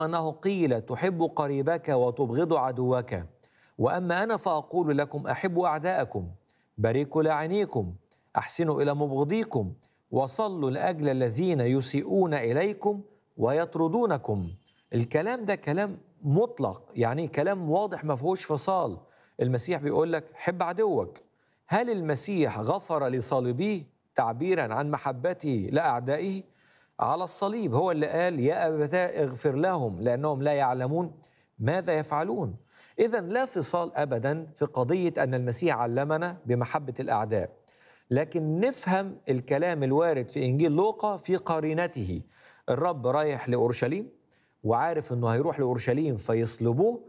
أنه قيل تحب قريبك وتبغض عدوك وأما أنا فأقول لكم أحبوا أعداءكم باركوا لاعنيكم أحسنوا إلى مبغضيكم وصلوا لأجل الذين يسيئون إليكم ويطردونكم الكلام ده كلام مطلق يعني كلام واضح ما فيهوش فصال المسيح بيقول لك حب عدوك هل المسيح غفر لصالبيه تعبيرا عن محبته لأعدائه على الصليب هو اللي قال يا أبتاه اغفر لهم لأنهم لا يعلمون ماذا يفعلون إذا لا فصال أبدا في قضية أن المسيح علمنا بمحبة الأعداء لكن نفهم الكلام الوارد في إنجيل لوقا في قرينته الرب رايح لأورشليم وعارف أنه هيروح لأورشليم فيصلبوه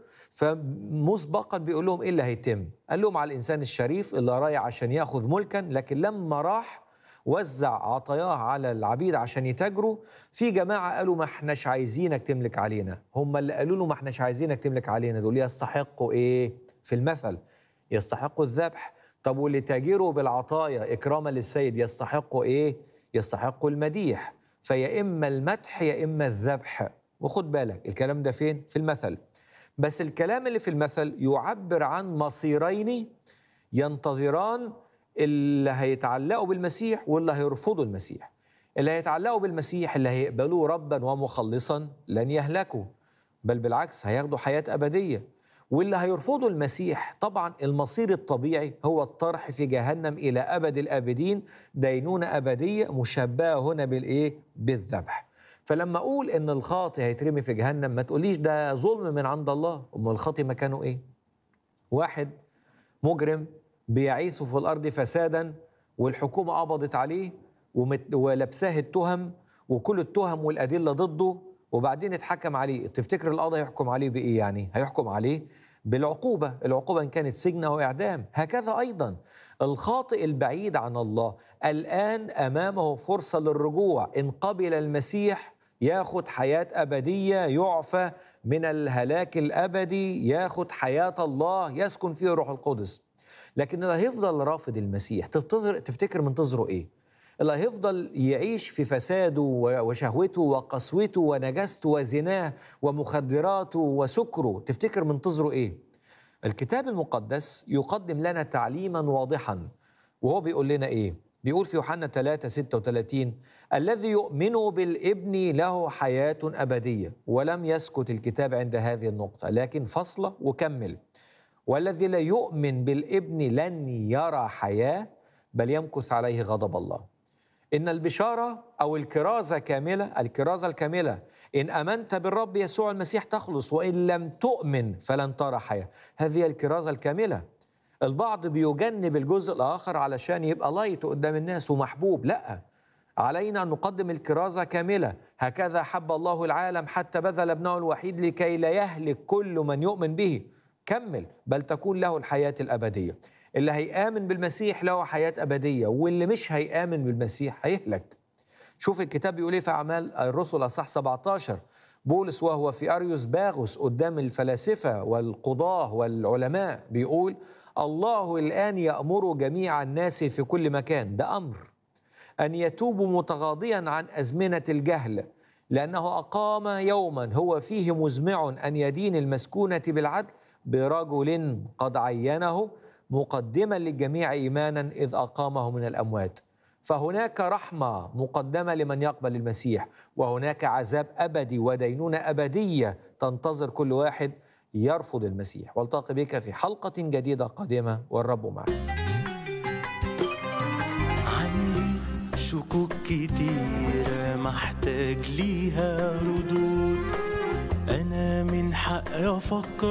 فمسبقا بيقول لهم إيه اللي هيتم قال لهم على الإنسان الشريف اللي رايح عشان ياخذ ملكا لكن لما راح وزع عطاياه على العبيد عشان يتاجروا في جماعه قالوا ما احناش عايزينك تملك علينا هم اللي قالوا له ما احناش عايزينك تملك علينا دول يستحقوا ايه في المثل يستحقوا الذبح طب واللي تاجروا بالعطايا اكراما للسيد يستحقوا ايه يستحقوا المديح فيا اما المدح يا اما الذبح وخد بالك الكلام ده فين في المثل بس الكلام اللي في المثل يعبر عن مصيرين ينتظران اللي هيتعلقوا بالمسيح واللي هيرفضوا المسيح اللي هيتعلقوا بالمسيح اللي هيقبلوه ربا ومخلصا لن يهلكوا بل بالعكس هياخدوا حياة أبدية واللي هيرفضوا المسيح طبعا المصير الطبيعي هو الطرح في جهنم إلى أبد الآبدين دينونة أبدية مشبهة هنا بالإيه؟ بالذبح فلما أقول إن الخاطي هيترمي في جهنم ما تقوليش ده ظلم من عند الله أم الخاطي مكانه إيه؟ واحد مجرم بيعيث في الارض فسادا والحكومه قبضت عليه ومت- ولبساه التهم وكل التهم والادله ضده وبعدين اتحكم عليه تفتكر القاضي هيحكم عليه بايه يعني هيحكم عليه بالعقوبه العقوبه ان كانت سجن او اعدام هكذا ايضا الخاطئ البعيد عن الله الان امامه فرصه للرجوع ان قبل المسيح ياخد حياه ابديه يعفى من الهلاك الابدي ياخد حياه الله يسكن فيه الروح القدس لكن اللي هيفضل رافض المسيح تفتكر تفتكر منتظره ايه؟ اللي هيفضل يعيش في فساده وشهوته وقسوته ونجاسته وزناه ومخدراته وسكره تفتكر منتظره ايه؟ الكتاب المقدس يقدم لنا تعليما واضحا وهو بيقول لنا ايه؟ بيقول في يوحنا 3 36 الذي يؤمن بالابن له حياة أبدية ولم يسكت الكتاب عند هذه النقطة لكن فصله وكمل والذي لا يؤمن بالابن لن يرى حياه بل يمكث عليه غضب الله ان البشاره او الكرازه كامله الكرازه الكامله ان امنت بالرب يسوع المسيح تخلص وان لم تؤمن فلن ترى حياه هذه هي الكرازه الكامله البعض بيجنب الجزء الاخر علشان يبقى لايت قدام الناس ومحبوب لا علينا ان نقدم الكرازه كامله هكذا حب الله العالم حتى بذل ابنه الوحيد لكي لا يهلك كل من يؤمن به كمل بل تكون له الحياة الأبدية اللي هيآمن بالمسيح له حياة أبدية واللي مش هيآمن بالمسيح هيهلك شوف الكتاب بيقول ايه في أعمال الرسل أصح 17 بولس وهو في أريوس باغوس قدام الفلاسفة والقضاة والعلماء بيقول الله الآن يأمر جميع الناس في كل مكان ده أمر أن يتوبوا متغاضيا عن أزمنة الجهل لأنه أقام يوما هو فيه مزمع أن يدين المسكونة بالعدل برجل قد عينه مقدما للجميع ايمانا اذ اقامه من الاموات فهناك رحمه مقدمه لمن يقبل المسيح وهناك عذاب ابدي ودينونه ابديه تنتظر كل واحد يرفض المسيح والتقي بك في حلقه جديده قادمه والرب معك عندي شكوك كتيرة محتاج ليها ردود أنا من حقي أفكر